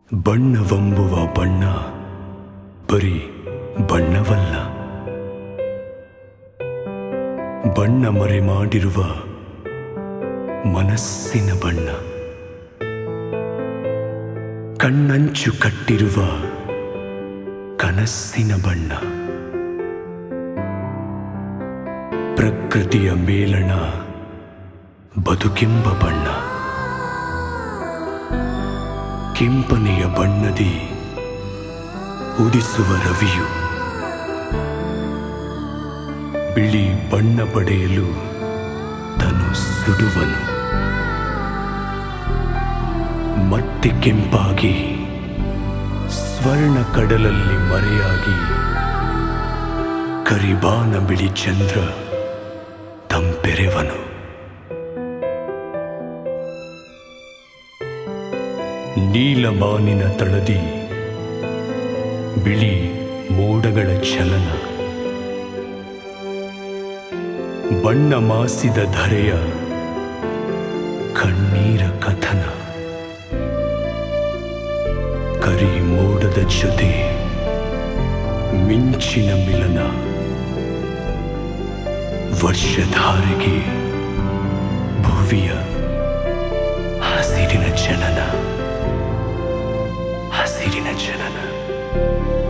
ಬಣ್ಣವೆಂಬುವ ಬಣ್ಣ ಬರೀ ಬಣ್ಣವಲ್ಲ ಬಣ್ಣ ಮರೆ ಮಾಡಿರುವ ಮನಸ್ಸಿನ ಬಣ್ಣ ಕಣ್ಣಂಚು ಕಟ್ಟಿರುವ ಕನಸಿನ ಬಣ್ಣ ಪ್ರಕೃತಿಯ ಮೇಲಣ ಬದುಕೆಂಬ ಬಣ್ಣ ಕೆಂಪನೆಯ ಬಣ್ಣದಿ ಉದಿಸುವ ರವಿಯು ಬಿಳಿ ಬಣ್ಣ ಪಡೆಯಲು ತನು ಸುಡುವನು ಮತ್ತೆ ಕೆಂಪಾಗಿ ಸ್ವರ್ಣ ಕಡಲಲ್ಲಿ ಮರೆಯಾಗಿ ಕರಿಬಾನ ಬಿಳಿ ಚಂದ್ರ ತಂಪೆರೆವನು ನೀಲಮಾನಿನ ತಳದಿ ಬಿಳಿ ಮೋಡಗಳ ಚಲನ ಬಣ್ಣ ಮಾಸಿದ ಧರೆಯ ಕಣ್ಣೀರ ಕಥನ ಕರಿ ಮೋಡದ ಜೊತೆ ಮಿಂಚಿನ ಮಿಲನ ವರ್ಷಧಾರೆಗೆ ಭುವಿಯ ಹಸಿರಿನ ಜನನ ಹಸಿರಿನ ಜನನ